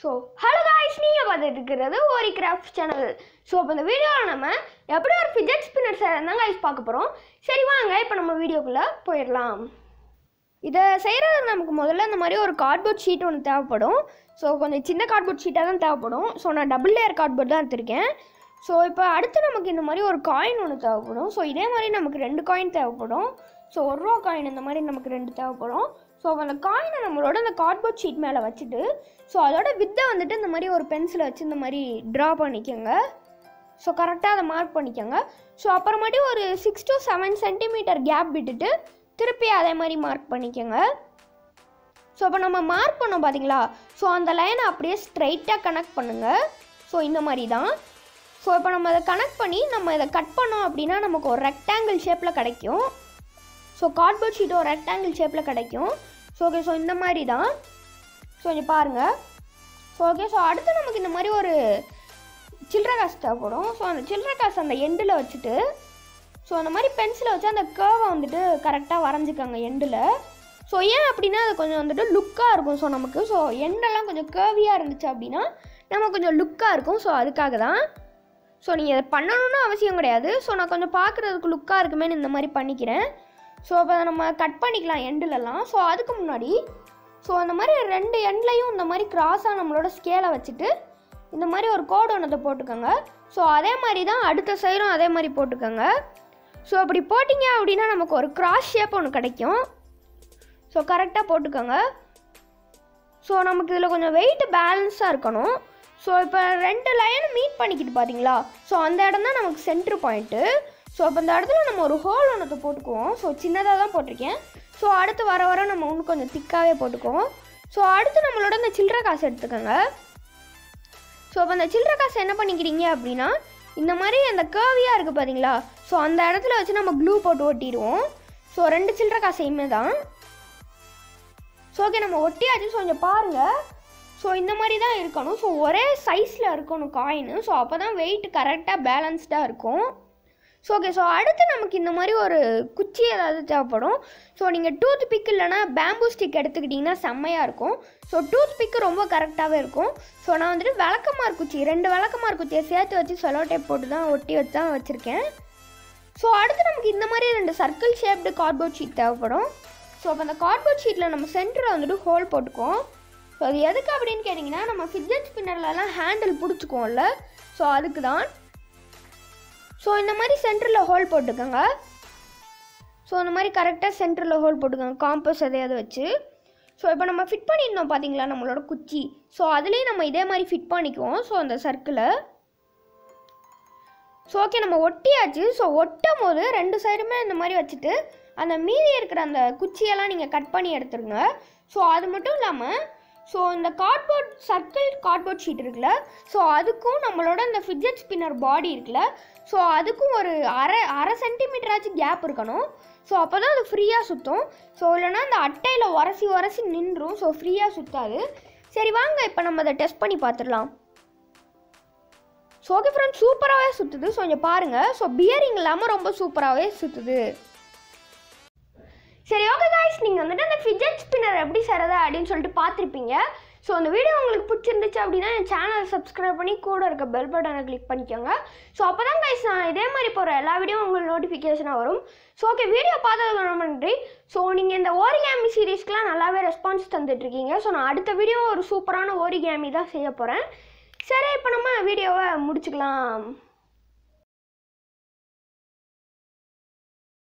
so hello guys நீங்கள் பார்த்துட்டு இருக்கிறது ஓரி கிராஃப்ட் சேனல் ஸோ இப்போ இந்த வீடியோவில் நம்ம எப்படி ஒரு ஃபிஜெட் ஸ்பின்னர் செய்கிறதா காய்ஸ் பார்க்க போகிறோம் சரி வாங்க இப்போ நம்ம வீடியோக்குள்ளே போயிடலாம் இதை செய்கிறதுக்கு நமக்கு முதல்ல இந்த மாதிரி ஒரு கார்ட்போர்ட் ஷீட் ஒன்று தேவைப்படும் ஸோ கொஞ்சம் சின்ன கார்ட்போர்ட் ஷீட்டாக தான் தேவைப்படும் ஸோ நான் டபுள் லேயர் கார்ட்போர்ட் தான் எடுத்திருக்கேன் ஸோ இப்போ அடுத்து நமக்கு இந்த மாதிரி ஒரு காயின் ஒன்று தேவைப்படும் ஸோ இதே மாதிரி நமக்கு ரெண்டு காயின் தேவைப்படும் ஸோ ஒரு ரூபா காயின் இந்த மாதிரி நமக்கு ரெண்டு தேவைப்படும் ஸோ அந்த காயினை நம்மளோட அந்த கார்ட்போர்ட் ஷீட் மேலே வச்சுட்டு ஸோ அதோட வித்தை வந்துட்டு இந்த மாதிரி ஒரு பென்சிலை வச்சு இந்த மாதிரி ட்ரா பண்ணிக்கோங்க ஸோ கரெக்டாக அதை மார்க் பண்ணிக்கோங்க ஸோ அப்புறமாட்டி ஒரு six to seven centimetre gap விட்டுட்டு திருப்பி அதே மாதிரி மார்க் பண்ணிக்கோங்க ஸோ இப்போ நம்ம மார்க் பண்ணோம் பார்த்தீங்களா ஸோ அந்த லைனை அப்படியே ஸ்ட்ரைட்டாக கனெக்ட் பண்ணுங்கள் ஸோ இந்த மாதிரி தான் ஸோ இப்போ நம்ம அதை கனெக்ட் பண்ணி நம்ம இதை கட் பண்ணோம் அப்படின்னா நமக்கு ஒரு ரெக்டாங்கிள் ஷேப்பில் கிடைக்கும் ஸோ கார்ட்போர்ட் ஷீட் ஒரு ரெக்டாங்கிள் ஷேப்பில் கிடைக்கும் ஸோ ஓகே ஸோ இந்த மாதிரி தான் ஸோ இங்கே பாருங்கள் ஸோ ஓகே ஸோ அடுத்து நமக்கு இந்த மாதிரி ஒரு சில்லறை காசு தேவைப்படும் ஸோ அந்த சில்லறை காசு அந்த எண்டில் வச்சுட்டு ஸோ அந்த மாதிரி பென்சிலை வச்சு அந்த கேர்வை வந்துட்டு கரெக்டாக வரைஞ்சிக்கோங்க எண்டில் ஸோ ஏன் அப்படின்னா அது கொஞ்சம் வந்துட்டு லுக்காக இருக்கும் ஸோ நமக்கு ஸோ எண்டெல்லாம் கொஞ்சம் கேர்வியாக இருந்துச்சு அப்படின்னா நம்ம கொஞ்சம் லுக்காக இருக்கும் ஸோ அதுக்காக தான் ஸோ நீங்கள் இதை பண்ணணும்னு அவசியம் கிடையாது ஸோ நான் கொஞ்சம் பார்க்குறதுக்கு லுக்காக இருக்குமேன்னு இந்த மாதிரி பண்ணிக்கிறேன் ஸோ அப்போ நம்ம கட் பண்ணிக்கலாம் எண்டுலலாம் ஸோ அதுக்கு முன்னாடி ஸோ அந்த மாதிரி ரெண்டு எண்ட்லையும் இந்த மாதிரி கிராஸாக நம்மளோட ஸ்கேலை வச்சுட்டு இந்த மாதிரி ஒரு கோடு ஒன்றத்தை போட்டுக்கோங்க ஸோ அதே மாதிரி தான் அடுத்த சைடும் அதே மாதிரி போட்டுக்கோங்க ஸோ அப்படி போட்டிங்க அப்படின்னா நமக்கு ஒரு கிராஸ் ஷேப் ஒன்று கிடைக்கும் ஸோ கரெக்டாக போட்டுக்கோங்க ஸோ நமக்கு இதில் கொஞ்சம் வெயிட் பேலன்ஸாக இருக்கணும் ஸோ இப்போ ரெண்டு லைன் மீட் பண்ணிக்கிட்டு பார்த்தீங்களா ஸோ அந்த இடம் தான் நமக்கு சென்ட்ரு பாயிண்ட்டு ஸோ அப்போ இந்த இடத்துல நம்ம ஒரு ஹோல் ஒன்றத்தை போட்டுக்குவோம் ஸோ சின்னதாக தான் போட்டிருக்கேன் ஸோ அடுத்து வர வர நம்ம இன்னும் கொஞ்சம் திக்காகவே போட்டுக்குவோம் ஸோ அடுத்து நம்மளோட இந்த சில்லறை காசு எடுத்துக்கோங்க ஸோ அப்போ அந்த சில்லறை காசு என்ன பண்ணிக்கிறீங்க அப்படின்னா இந்த மாதிரி அந்த கேர்வியாக இருக்குது பார்த்தீங்களா ஸோ அந்த இடத்துல வச்சு நம்ம க்ளூ போட்டு ஒட்டிடுவோம் ஸோ ரெண்டு சில்லறை காசையுமே தான் ஸோ ஓகே நம்ம ஒட்டியாச்சு ஸோ இங்கே பாருங்கள் ஸோ இந்த மாதிரி தான் இருக்கணும் ஸோ ஒரே சைஸில் இருக்கணும் காயின் ஸோ அப்போ தான் வெயிட் கரெக்டாக பேலன்ஸ்டாக இருக்கும் ஸோ ஓகே ஸோ அடுத்து நமக்கு இந்த மாதிரி ஒரு குச்சி ஏதாவது தேவைப்படும் ஸோ நீங்கள் டூத் பிக் இல்லைனா பேம்பூ ஸ்டிக் எடுத்துக்கிட்டிங்கன்னா செம்மையாக இருக்கும் ஸோ டூத் பிக்கு ரொம்ப கரெக்டாகவே இருக்கும் ஸோ நான் வந்துட்டு விளக்கமார் குச்சி ரெண்டு விளக்கமார் குச்சியை சேர்த்து வச்சு செலோ டேப் போட்டு தான் ஒட்டி வச்சு தான் வச்சுருக்கேன் ஸோ அடுத்து நமக்கு இந்த மாதிரி ரெண்டு சர்க்கிள் ஷேப்டு கார்ட்போர்ட் ஷீட் தேவைப்படும் ஸோ அப்போ அந்த கார்ட்போர்ட் ஷீட்டில் நம்ம சென்டரில் வந்துட்டு ஹோல் போட்டுக்குவோம் ஸோ அது எதுக்கு அப்படின்னு கேட்டிங்கன்னா நம்ம ஃபிட்ஜெட் ஸ்பின்னர்லலாம் ஹேண்டில் பிடிச்சிக்குவோம்ல ஸோ அதுக்கு தான் ஸோ இந்த மாதிரி சென்டரில் ஹோல் போட்டுக்கோங்க ஸோ இந்த மாதிரி கரெக்டாக சென்டரில் ஹோல் போட்டுக்கோங்க காம்பஸ் எதையாவது வச்சு ஸோ இப்போ நம்ம ஃபிட் பண்ணியிருந்தோம் பார்த்தீங்களா நம்மளோட குச்சி ஸோ அதுலேயும் நம்ம இதே மாதிரி ஃபிட் பண்ணிக்குவோம் ஸோ அந்த சர்க்கிளை ஸோ ஓகே நம்ம ஒட்டியாச்சு ஸோ ஒட்டும் போது ரெண்டு சைடுமே இந்த மாதிரி வச்சுட்டு அந்த மீதி இருக்கிற அந்த குச்சியெல்லாம் நீங்கள் கட் பண்ணி எடுத்துருங்க ஸோ அது மட்டும் இல்லாமல் ஸோ இந்த கார்ட்போர்ட் சர்க்கிள் கார்ட்போர்ட் ஷீட் இருக்குல்ல ஸோ அதுக்கும் நம்மளோட இந்த ஃபிட்ஜெட் ஸ்பின்னர் பாடி இருக்குல்ல ஸோ அதுக்கும் ஒரு அரை அரை சென்டிமீட்டராச்சும் கேப் இருக்கணும் ஸோ அப்போ தான் அது ஃப்ரீயாக சுற்றும் ஸோ இல்லைனா அந்த அட்டையில் உரசி உரசி நின்றும் ஸோ ஃப்ரீயாக சுற்றாது சரி வாங்க இப்போ நம்ம அதை டெஸ்ட் பண்ணி பார்த்துடலாம் ஸோ ஓகே ஃப்ரெண்ட் சூப்பராகவே சுற்றுது ஸோ இங்கே பாருங்கள் ஸோ பியரிங் இல்லாமல் ரொம்ப சூப்பராகவே சுற்றுது சரி ஓகே காய்ஸ் நீங்கள் வந்துட்டு அந்த ஃபிஜெட் ஸ்பின்னர் எப்படி செய்கிறது அப்படின்னு சொல்லிட்டு பார்த்துருப்பீங்க ஸோ அந்த வீடியோ உங்களுக்கு பிடிச்சிருந்துச்சு அப்படின்னா என் சேனலை சப்ஸ்கிரைப் பண்ணி கூட இருக்க பெல் பட்டனை கிளிக் பண்ணிக்கோங்க ஸோ அப்போ தான் கைஸ் நான் இதே மாதிரி போகிற எல்லா வீடியோ உங்களுக்கு நோட்டிஃபிகேஷனாக வரும் ஸோ ஓகே வீடியோ பார்த்ததுக்கு ரொம்ப நன்றி ஸோ நீங்கள் இந்த ஓரிகேமி சீரீஸ்க்குலாம் நல்லாவே ரெஸ்பான்ஸ் தந்துட்டுருக்கீங்க ஸோ நான் அடுத்த வீடியோ ஒரு சூப்பரான ஓரிகேமி தான் செய்ய போகிறேன் சரி இப்போ நம்ம வீடியோவை முடிச்சுக்கலாம்